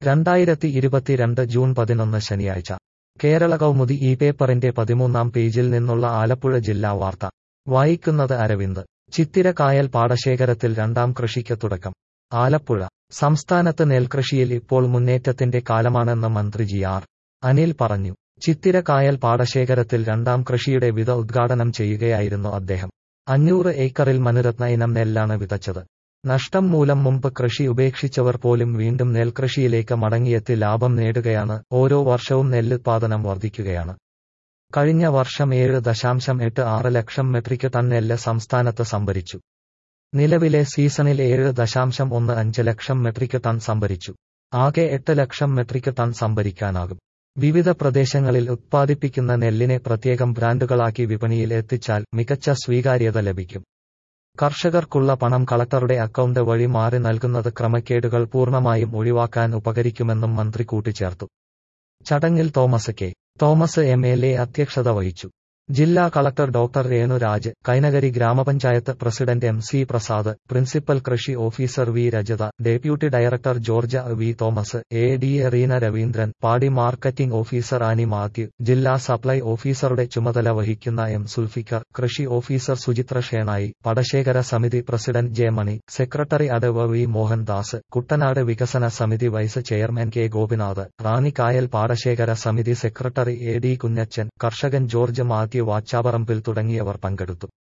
രണ്ടായിരത്തി ഇരുപത്തിരണ്ട് ജൂൺ പതിനൊന്ന് ശനിയാഴ്ച കേരള കൗമുദി ഈ പേപ്പറിന്റെ പതിമൂന്നാം പേജിൽ നിന്നുള്ള ആലപ്പുഴ ജില്ലാ വാർത്ത വായിക്കുന്നത് അരവിന്ദ് ചിത്തിര കായൽ പാടശേഖരത്തിൽ രണ്ടാം കൃഷിക്ക് തുടക്കം ആലപ്പുഴ സംസ്ഥാനത്ത് നെൽകൃഷിയിൽ ഇപ്പോൾ മുന്നേറ്റത്തിന്റെ കാലമാണെന്ന് മന്ത്രി ജി ആർ അനിൽ പറഞ്ഞു ചിത്തിര കായൽ പാടശേഖരത്തിൽ രണ്ടാം കൃഷിയുടെ വിത ഉദ്ഘാടനം ചെയ്യുകയായിരുന്നു അദ്ദേഹം അഞ്ഞൂറ് ഏക്കറിൽ മനുരത്ന ഇനം നെല്ലാണ് വിതച്ചത് നഷ്ടം മൂലം മുമ്പ് കൃഷി ഉപേക്ഷിച്ചവർ പോലും വീണ്ടും നെൽകൃഷിയിലേക്ക് മടങ്ങിയെത്തി ലാഭം നേടുകയാണ് ഓരോ വർഷവും നെല്ലുത്പാദനം വർദ്ധിക്കുകയാണ് കഴിഞ്ഞ വർഷം ഏഴ് ദശാംശം എട്ട് ആറ് ലക്ഷം മെട്രിക് ടൺ നെല്ല് സംസ്ഥാനത്ത് സംഭരിച്ചു നിലവിലെ സീസണിൽ ഏഴ് ദശാംശം ഒന്ന് അഞ്ച് ലക്ഷം മെട്രിക് ടൺ സംഭരിച്ചു ആകെ എട്ട് ലക്ഷം മെട്രിക് ടൺ സംഭരിക്കാനാകും വിവിധ പ്രദേശങ്ങളിൽ ഉത്പാദിപ്പിക്കുന്ന നെല്ലിനെ പ്രത്യേകം ബ്രാൻഡുകളാക്കി വിപണിയിൽ എത്തിച്ചാൽ മികച്ച സ്വീകാര്യത ലഭിക്കും കർഷകർക്കുള്ള പണം കളക്ടറുടെ അക്കൗണ്ട് വഴി മാറി നൽകുന്നത് ക്രമക്കേടുകൾ പൂർണ്ണമായും ഒഴിവാക്കാൻ ഉപകരിക്കുമെന്നും മന്ത്രി കൂട്ടിച്ചേർത്തു ചടങ്ങിൽ Thomas K Thomas M L A അധ്യക്ഷത വഹിച്ചു ജില്ലാ കളക്ടർ ഡോക്ടർ രേണുരാജ് കൈനകരി ഗ്രാമപഞ്ചായത്ത് president M C Prasad principal കൃഷി officer V Rajatha deputy director George V Thomas A D A Reena Raveendran paddy marketing officer Annie Mathew ജില്ലാ സപ്ലൈ ഓഫീസറുടെ ചുമതല വഹിക്കുന്ന എം സുൽഫിക്കർ കൃഷി ഓഫീസർ സുചിത്ര ഷേണായി പടശേഖര സമിതി പ്രസിഡന്റ് ജെ മണി സെക്രട്ടറി അടവ് വി മോഹൻദാസ് കുട്ടനാട് വികസന സമിതി vice chairman K Gopinath Ranikkayal പാടശേഖര സമിതി സെക്രട്ടറി എ ഡി കുഞ്ഞച്ചൻ കർഷകൻ ജോർജ് മാത്യു വാച്ചാപറമ്പിൽ തുടങ്ങിയവർ പങ്കെടുത്തു